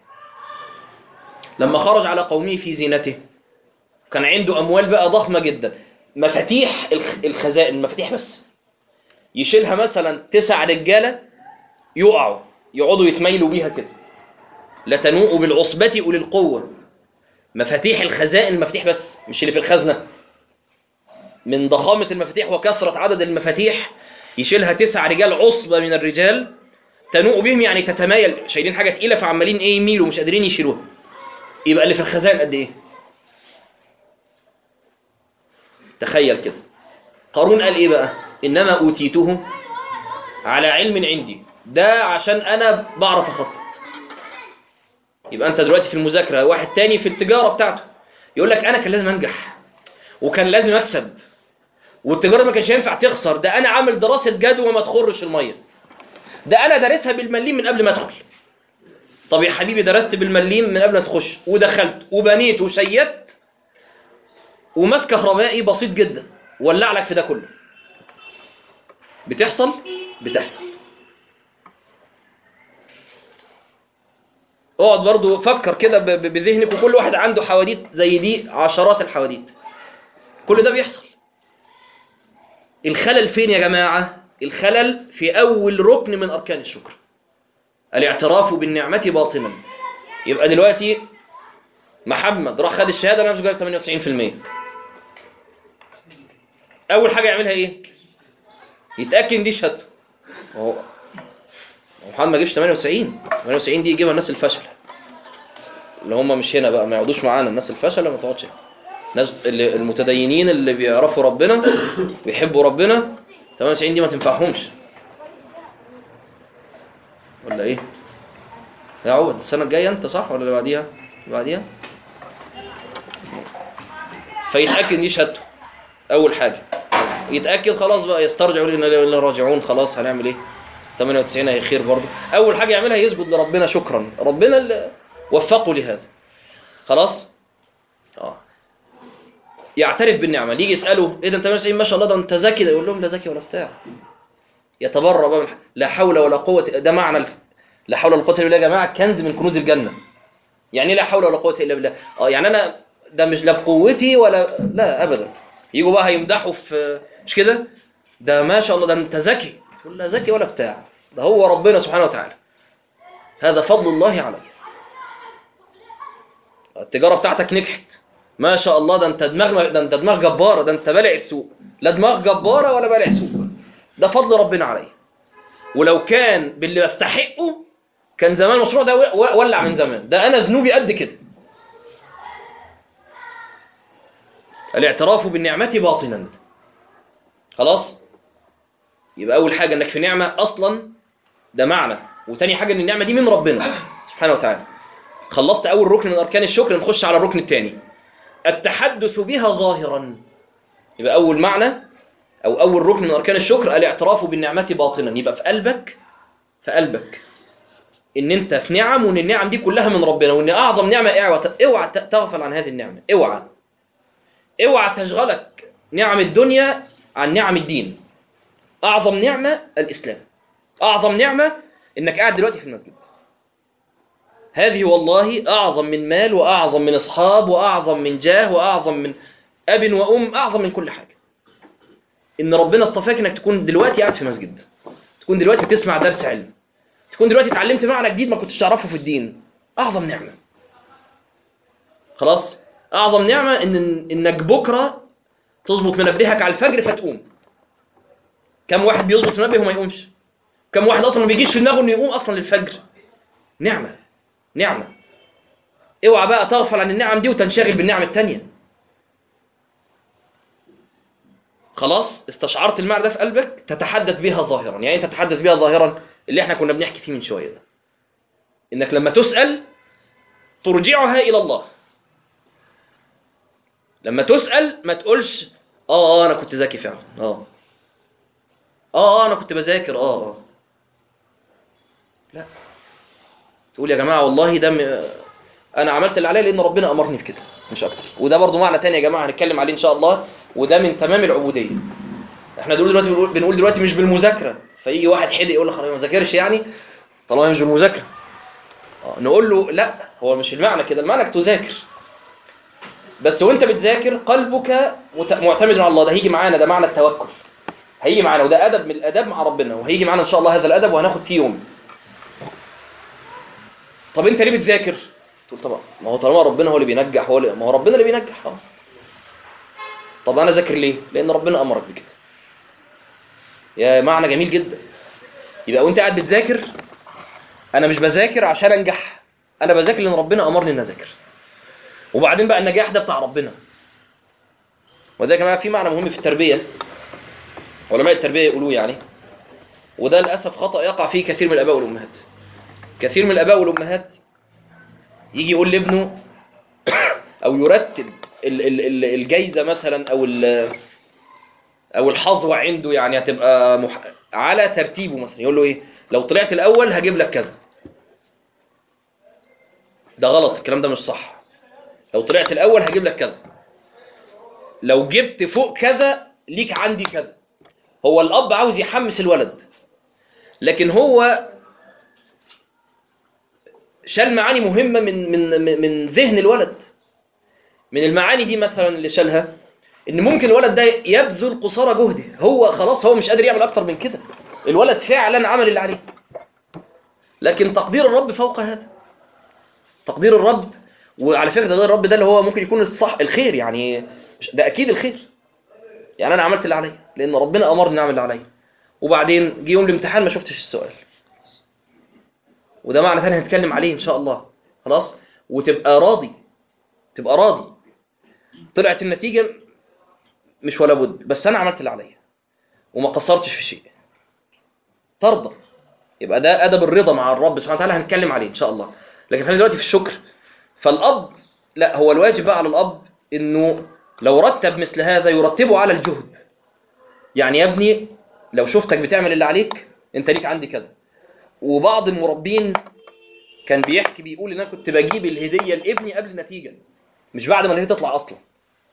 لما خرج على قومه في زينته كان عنده اموال بقى ضخمه جدا مفاتيح الخ- الخزائن مفاتيح بس يشيلها مثلا تسع رجاله يقعوا يقعدوا يتميلوا بيها كده لتنوء بالعصبة أولي القوة مفاتيح الخزائن مفاتيح بس مش اللي في الخزنة من ضخامة المفاتيح وكثرة عدد المفاتيح يشيلها تسع رجال عصبة من الرجال تنوء بهم يعني تتمايل شايلين حاجة تقيلة فعمالين ايه يميلوا مش قادرين يشيلوها يبقى اللي في الخزائن قد ايه تخيل كده قارون قال ايه بقى انما اوتيته على علم عندي ده عشان انا بعرف اخطط يبقى انت دلوقتي في المذاكره واحد تاني في التجاره بتاعته يقول لك انا كان لازم انجح وكان لازم اكسب والتجاره ما كانش ينفع تخسر ده انا عامل دراسه جدوى ما تخرش الميه ده انا دارسها بالمليم من قبل ما ادخل طب يا حبيبي درست بالمليم من قبل ما تخش ودخلت وبنيت وشيدت وماس كهربائي بسيط جدا ولع لك في ده كله بتحصل بتحصل اقعد برضو فكر كده ب- ب- بذهنك وكل واحد عنده حواديت زي دي عشرات الحواديت كل ده بيحصل الخلل فين يا جماعة الخلل في أول ركن من أركان الشكر الاعتراف بالنعمة باطنا يبقى دلوقتي محمد راح خد الشهادة نفسه جايب 98% أول حاجة يعملها إيه؟ يتأكد إن دي شهادته هو محمد ما جابش 98 98 دي يجيبها الناس الفاشله اللي هم مش هنا بقى ما يقعدوش معانا الناس الفاشله ما تقعدش هنا. الناس اللي المتدينين اللي بيعرفوا ربنا ويحبوا ربنا 98 دي ما تنفعهمش ولا ايه يا عود السنة الجاية أنت صح ولا اللي بعديها؟ اللي بعديها؟ فيتأكد دي شهادته أول حاجة يتأكد خلاص بقى يسترجع يقول إن إنا راجعون خلاص هنعمل إيه؟ 98 هي خير برضه أول حاجة يعملها يسجد لربنا شكرا ربنا اللي وفقه لهذا خلاص؟ اه يعترف بالنعمة يجي يسأله إيه ده أنت 98 ما شاء الله ده أنت ذكي ده يقول لهم لا ذكي ولا بتاع يتبرأ بقى من لا حول ولا قوة ده معنى ال- لا حول ولا قوة إلا بالله يا جماعة كنز من كنوز الجنة يعني إيه لا حول ولا قوة إلا بالله اه يعني أنا ده مش لا بقوتي ولا لا أبدا يجوا بقى هيمدحوا في مش كده ده ما شاء الله ده أنت ذكي تقول لا ذكي ولا بتاع ده هو ربنا سبحانه وتعالى هذا فضل الله عليك التجارة بتاعتك نجحت ما شاء الله ده انت دماغ ده انت دماغ جبارة ده انت بالع السوق لا دماغ جبارة ولا بالع سوق ده فضل ربنا عليه ولو كان باللي يستحقه كان زمان المشروع ده و- ولع من زمان ده انا ذنوبي قد كده الاعتراف بالنعمة باطنا خلاص يبقى اول حاجة انك في نعمة اصلا ده معنى وتاني حاجة ان النعمة دي من ربنا سبحانه وتعالى خلصت اول ركن من اركان الشكر نخش على الركن الثاني التحدث بها ظاهرا يبقى اول معنى او اول ركن من اركان الشكر الاعتراف بالنعمه باطنا يبقى في قلبك في قلبك ان انت في نعم وان النعم دي كلها من ربنا وان اعظم نعمه اوعى اوعى تغفل عن هذه النعمه اوعى اوعى تشغلك نعم الدنيا عن نعم الدين اعظم نعمه الاسلام اعظم نعمه انك قاعد دلوقتي في المسجد هذه والله أعظم من مال وأعظم من أصحاب وأعظم من جاه وأعظم من أب وأم أعظم من كل حاجة إن ربنا اصطفاك إنك تكون دلوقتي قاعد في مسجد تكون دلوقتي بتسمع درس علم تكون دلوقتي اتعلمت معنى جديد ما كنتش تعرفه في الدين أعظم نعمة خلاص أعظم نعمة إن إنك بكرة تظبط منبهك على الفجر فتقوم كم واحد بيظبط منبهه وما يقومش كم واحد أصلا ما بيجيش في دماغه إنه يقوم أصلا للفجر نعمة نعمة اوعى بقى تغفل عن النعم دي وتنشغل بالنعم التانية خلاص استشعرت المعنى ده في قلبك تتحدث بها ظاهرا يعني إيه تتحدث بها ظاهرا اللي احنا كنا بنحكي فيه من شوية ده انك لما تسأل ترجعها الى الله لما تسأل ما تقولش اه اه انا كنت ذكي فعلا اه اه اه انا كنت بذاكر اه اه لا تقول يا جماعة والله ده م... أنا عملت اللي عليا لأن ربنا أمرني بكده مش أكتر وده برضو معنى تاني يا جماعة هنتكلم عليه إن شاء الله وده من تمام العبودية إحنا دلوقتي بنقول, بنقول دلوقتي مش بالمذاكرة فيجي واحد حلق يقول لك أنا ما ذاكرش يعني طالما مش بالمذاكرة آه، نقول له لا هو مش المعنى كده المعنى انك تذاكر بس وانت بتذاكر قلبك مت- معتمد على الله ده هيجي معانا ده معنى التوكل هيجي معانا وده أدب من الأداب مع ربنا وهيجي معانا إن شاء الله هذا الأدب وهناخد فيه يوم طب انت ليه بتذاكر تقول طبعا ما هو طالما ربنا هو اللي بينجح هو اللي... ما هو ربنا اللي بينجح اه طب انا ذاكر ليه لان ربنا امرك بكده يا معنى جميل جدا يبقى وانت قاعد بتذاكر انا مش بذاكر عشان انجح انا بذاكر لان ربنا امرني ان اذاكر وبعدين بقى النجاح ده بتاع ربنا وده يا جماعه في معنى مهم في التربيه علماء التربيه يقولوه يعني وده للاسف خطا يقع فيه كثير من الاباء والامهات كثير من الاباء والامهات يجي يقول لابنه او يرتب ال- ال- ال- الجايزه مثلا او ال- او الحظوه عنده يعني هتبقى مح... على ترتيبه مثلا يقول له ايه لو طلعت الاول هجيب لك كذا ده غلط الكلام ده مش صح لو طلعت الاول هجيب لك كذا لو جبت فوق كذا ليك عندي كذا هو الاب عاوز يحمس الولد لكن هو شال معاني مهمة من من من- من ذهن الولد من المعاني دي مثلا اللي شالها ان ممكن الولد ده يبذل قصارى جهده هو خلاص هو مش قادر يعمل اكتر من كده الولد فعلا عمل اللي عليه لكن تقدير الرب فوق هذا تقدير الرب وعلى فكره ده الرب ده اللي هو ممكن يكون الصح الخير يعني مش- ده اكيد الخير يعني انا عملت اللي عليا لان ربنا امرني اعمل اللي عليا وبعدين جه يوم الامتحان ما شفتش السؤال وده معنى ثاني هنتكلم عليه ان شاء الله خلاص وتبقى راضي تبقى راضي طلعت النتيجه مش ولا بد بس انا عملت اللي عليا وما قصرتش في شيء ترضى يبقى ده ادب الرضا مع الرب سبحانه وتعالى هنتكلم عليه ان شاء الله لكن خلينا دلوقتي في الشكر فالاب لا هو الواجب بقى على الاب انه لو رتب مثل هذا يرتبه على الجهد يعني يا ابني لو شفتك بتعمل اللي عليك انت ليك عندي كذا وبعض المربين كان بيحكي بيقول ان انا كنت بجيب الهديه لابني قبل النتيجه مش بعد ما الهديه تطلع اصلا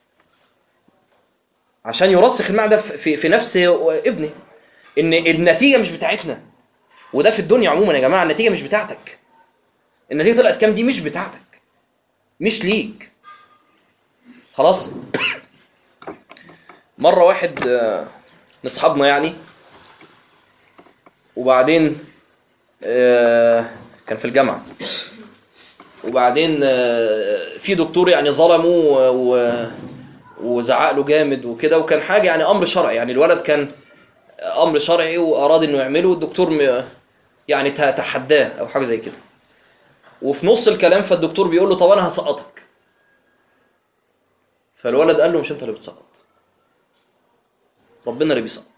عشان يرسخ المعنى ده في, في نفس ابني ان النتيجه مش بتاعتنا وده في الدنيا عموما يا جماعه النتيجه مش بتاعتك النتيجه طلعت كام دي مش بتاعتك مش ليك خلاص مره واحد آه، من اصحابنا يعني وبعدين آه، كان في الجامعه وبعدين آه، في دكتور يعني ظلمه و- و- وزعق له جامد وكده وكان حاجه يعني امر شرعي يعني الولد كان امر شرعي واراد انه يعمله والدكتور م- يعني ت- تحداه او حاجه زي كده وفي نص الكلام فالدكتور بيقول له طب انا هسقطك فالولد قال له مش انت اللي بتسقط ربنا اللي بيسقط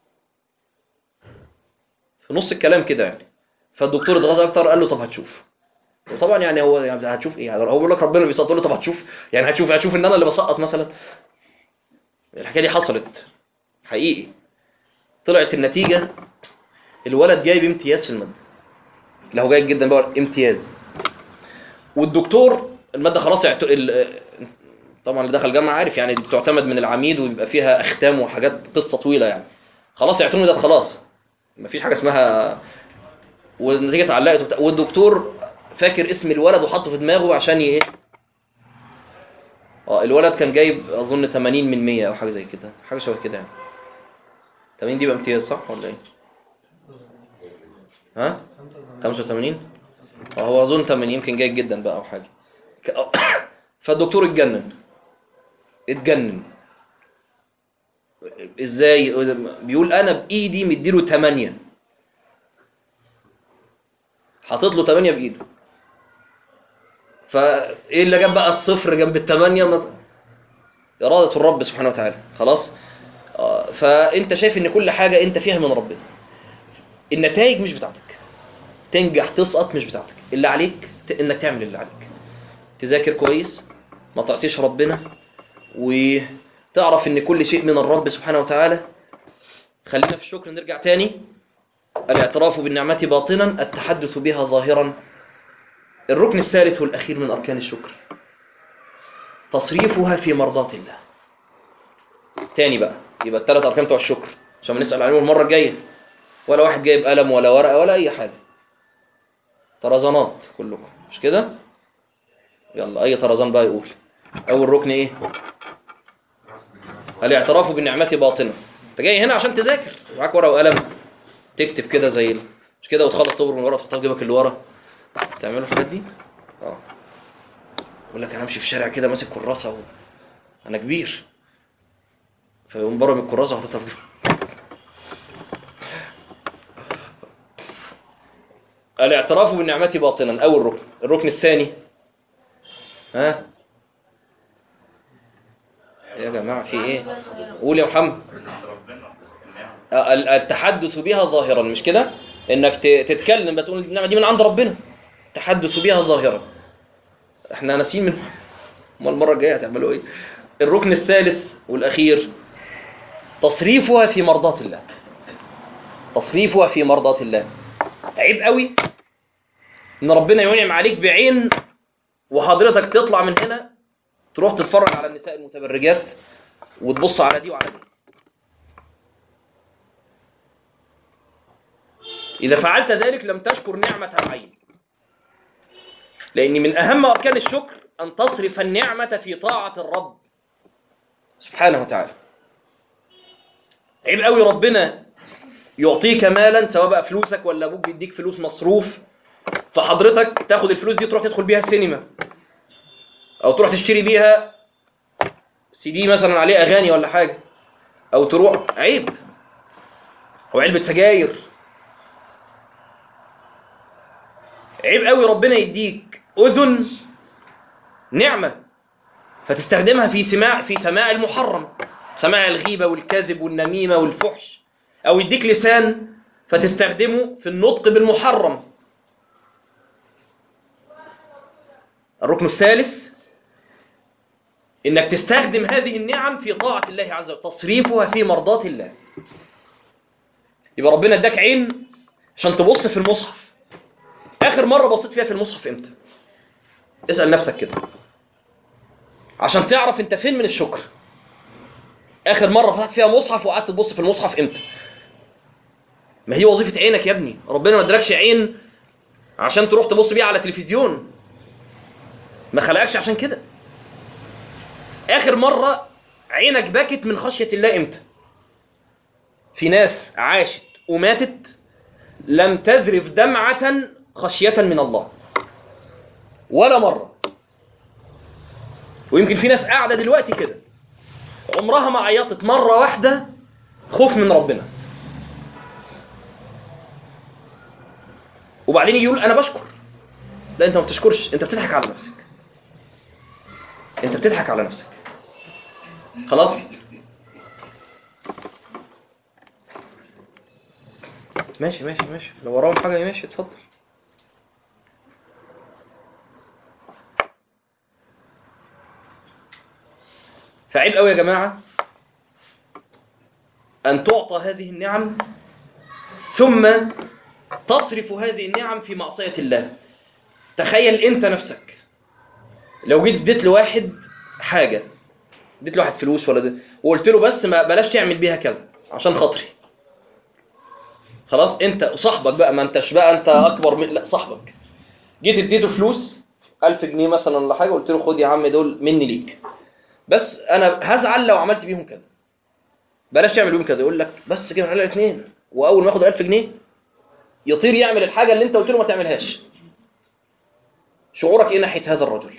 في نص الكلام كده يعني فالدكتور اتغاظ اكتر قال له طب هتشوف وطبعا يعني هو يعني هتشوف ايه يعني هو بيقول لك ربنا اللي بيسقط تقول له طب هتشوف يعني هتشوف هتشوف ان انا اللي بسقط مثلا الحكايه دي حصلت حقيقي طلعت النتيجه الولد جايب امتياز في الماده لا هو جيد جدا بقى امتياز والدكتور الماده خلاص يعت... ال... طبعا اللي دخل جامعه عارف يعني دي بتعتمد من العميد ويبقى فيها اختام وحاجات قصه طويله يعني خلاص اعتمدت خلاص مفيش حاجه اسمها والنتيجه اتعلقت وبتاع. والدكتور فاكر اسم الولد وحطه في دماغه عشان ي- ايه اه الولد كان جايب اظن 80 من 100 او حاجه زي كده حاجه شبه كده يعني 80 دي بقى امتياز صح ولا ايه ها 85 اه هو اظن 80 يمكن جيد جدا بقى او حاجه ك- فالدكتور اتجنن اتجنن ازاي بيقول انا بايدي مديله 8 حاطط له 8 بايده فايه اللي جنب بقى الصفر جنب الثمانية ما- إرادة الرب سبحانه وتعالى خلاص آه، فأنت شايف إن كل حاجة أنت فيها من ربنا النتائج مش بتاعتك تنجح تسقط مش بتاعتك اللي عليك ت- إنك تعمل اللي عليك تذاكر كويس ما تعصيش ربنا وتعرف إن كل شيء من الرب سبحانه وتعالى خلينا في الشكر نرجع تاني الاعتراف بالنعمة باطنا التحدث بها ظاهرا الركن الثالث والأخير من أركان الشكر تصريفها في مرضاة الله تاني بقى يبقى الثلاث أركان بتوع الشكر عشان ما نسأل عليهم المرة الجاية ولا واحد جايب قلم ولا ورقة ولا أي حاجة طرزانات كلكم مش كده يلا أي طرزان بقى يقول أول ركن إيه الاعتراف بالنعمة باطنة أنت جاي هنا عشان تذاكر معاك ورقة وقلم تكتب كده زي ال- مش كده وتخلص تبر من ورا تحطها في جيبك اللي ورا تعملوا الحاجات دي اه يقول لك انا امشي في الشارع كده ماسك كراسه و... انا كبير فيقوم برم الكراسه وحاططها في جيبه الاعتراف بالنعمة باطنا اول ركن الركن الثاني ها يا جماعه في ايه قول يا محمد ال- التحدث بها ظاهرا مش كده انك ت- تتكلم بتقول النعمه دي من عند ربنا التحدث بها ظاهرا احنا ناسيين من امال المره الجايه هتعملوا ايه الركن الثالث والاخير تصريفها في مرضات الله تصريفها في مرضات الله عيب قوي ان ربنا ينعم عليك بعين وحضرتك تطلع من هنا تروح تتفرج على النساء المتبرجات وتبص على دي وعلى دي إذا فعلت ذلك لم تشكر نعمة العين لأن من أهم أركان الشكر أن تصرف النعمة في طاعة الرب سبحانه وتعالى عيب قوي ربنا يعطيك مالا سواء بقى فلوسك ولا أبوك بيديك فلوس مصروف فحضرتك تاخد الفلوس دي تروح تدخل بيها السينما أو تروح تشتري بيها سي دي مثلا عليه أغاني ولا حاجة أو تروح عيب أو علبة سجاير عيب قوي ربنا يديك اذن نعمه فتستخدمها في سماع في سماع المحرم سماع الغيبه والكذب والنميمه والفحش او يديك لسان فتستخدمه في النطق بالمحرم الركن الثالث انك تستخدم هذه النعم في طاعة الله عز وجل تصريفها في مرضاة الله يبقى ربنا اداك عين عشان تبص في المصحف اخر مرة بصيت فيها في المصحف امتى اسأل نفسك كده عشان تعرف انت فين من الشكر اخر مرة فتحت فيها مصحف وقعدت تبص في المصحف امتى ما هي وظيفة عينك يا ابني ربنا ما ادالكش عين عشان تروح تبص بيها على تلفزيون ما خلقكش عشان كده اخر مرة عينك بكت من خشية الله امتى في ناس عاشت وماتت لم تذرف دمعة خشية من الله ولا مرة ويمكن في ناس قاعدة دلوقتي كده عمرها ما عيطت مرة واحدة خوف من ربنا وبعدين يجي يقول انا بشكر لا انت ما بتشكرش انت بتضحك على نفسك انت بتضحك على نفسك خلاص ماشي ماشي ماشي لو وراهم حاجه ماشي اتفضل فعيب قوي يا جماعه ان تعطى هذه النعم ثم تصرف هذه النعم في معصيه الله تخيل انت نفسك لو جيت اديت لواحد حاجه اديت لواحد فلوس ولا ده وقلت له بس ما بلاش تعمل بيها كذا عشان خاطري خلاص انت صاحبك بقى ما انتش بقى انت اكبر من لا صاحبك جيت اديته فلوس 1000 جنيه مثلا ولا حاجه قلت له خد يا عم دول مني ليك بس انا هزعل لو عملت بيهم كده بلاش تعمل بيهم كده يقول لك بس كده على الاثنين واول ما ياخد 1000 جنيه يطير يعمل الحاجه اللي انت قلت له ما تعملهاش شعورك ايه ناحيه هذا الرجل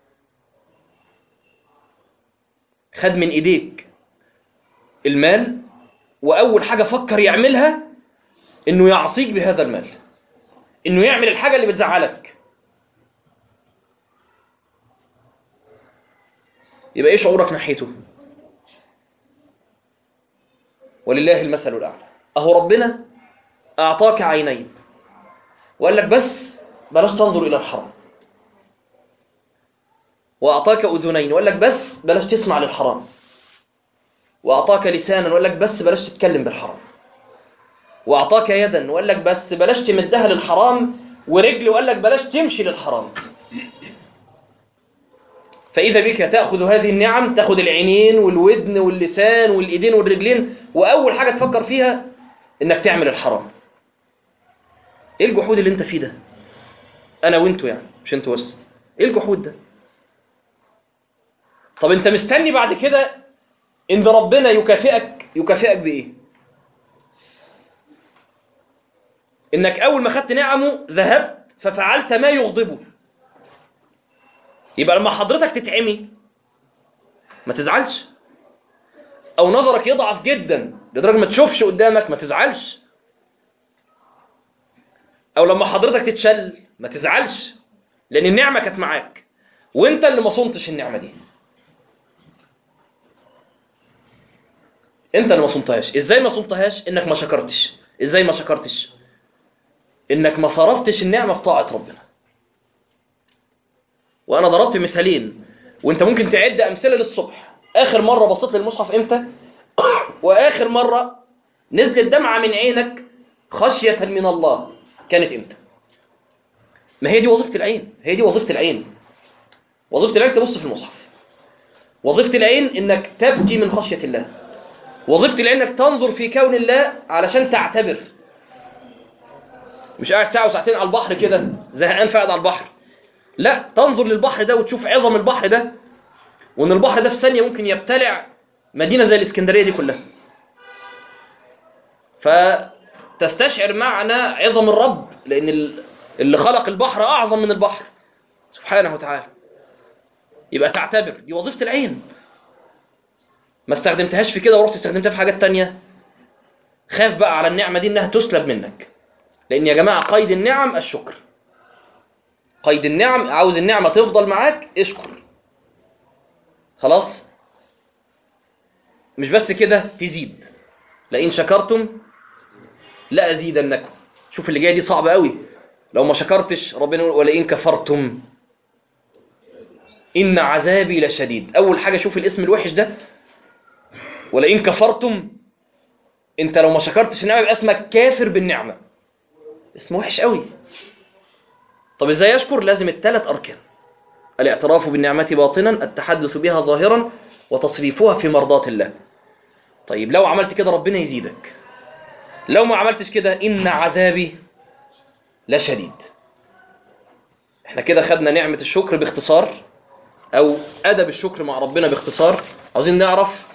خد من ايديك المال واول حاجه فكر يعملها انه يعصيك بهذا المال انه يعمل الحاجه اللي بتزعلك يبقى ايه شعورك ناحيته ولله المثل الاعلى اهو ربنا اعطاك عينين وقال لك بس بلاش تنظر الى الحرام واعطاك اذنين وقال لك بس بلاش تسمع للحرام واعطاك لسانا وقال لك بس بلاش تتكلم بالحرام واعطاك يدا وقال لك بس بلاش تمدها للحرام ورجل وقال لك بلاش تمشي للحرام فإذا بك تأخذ هذه النعم تأخذ العينين والودن واللسان والإيدين والرجلين وأول حاجة تفكر فيها إنك تعمل الحرام إيه الجحود اللي أنت فيه ده أنا وأنتوا يعني مش أنتوا بس إيه الجحود ده طب أنت مستني بعد كده إن ربنا يكافئك يكافئك بإيه إنك أول ما خدت نعمه ذهبت ففعلت ما يغضبه يبقى لما حضرتك تتعمي ما تزعلش او نظرك يضعف جدا لدرجه ما تشوفش قدامك ما تزعلش او لما حضرتك تتشل ما تزعلش لان النعمه كانت معاك وانت اللي ما صنتش النعمه دي انت اللي ما صنتهاش ازاي ما صنتهاش انك ما شكرتش ازاي ما شكرتش انك ما صرفتش النعمه في طاعه ربنا وانا ضربت مثالين وانت ممكن تعد امثله للصبح اخر مره بصيت للمصحف امتى واخر مره نزلت دمعه من عينك خشيه من الله كانت امتى ما هي دي وظيفه العين هي دي وظيفه العين وظيفه العين تبص في المصحف وظيفه العين انك تبكي من خشيه الله وظيفه العين انك تنظر في كون الله علشان تعتبر مش قاعد ساعه وساعتين على البحر كده زهقان قاعد على البحر لا تنظر للبحر ده وتشوف عظم البحر ده وان البحر ده في ثانيه ممكن يبتلع مدينه زي الاسكندريه دي كلها فتستشعر معنى عظم الرب لان اللي خلق البحر اعظم من البحر سبحانه وتعالى يبقى تعتبر دي وظيفه العين ما استخدمتهاش في كده ورحت استخدمتها في حاجات تانية خاف بقى على النعمه دي انها تسلب منك لان يا جماعه قيد النعم الشكر قيد النعم عاوز النعمة تفضل معاك اشكر خلاص مش بس كده تزيد لئن شكرتم لا أزيدنكم شوف اللي جايه دي صعبة قوي لو ما شكرتش ربنا يقول ولئن كفرتم إن عذابي لشديد أول حاجة شوف الاسم الوحش ده ولئن كفرتم أنت لو ما شكرتش النعمة يبقى اسمك كافر بالنعمة اسم وحش قوي طب ازاي يشكر لازم الثلاث أركان الاعتراف بالنعمة باطنا التحدث بها ظاهرا وتصريفها في مرضاة الله طيب لو عملت كده ربنا يزيدك لو ما عملتش كده إن عذابي لشديد احنا كده خدنا نعمة الشكر باختصار أو أدب الشكر مع ربنا باختصار عاوزين نعرف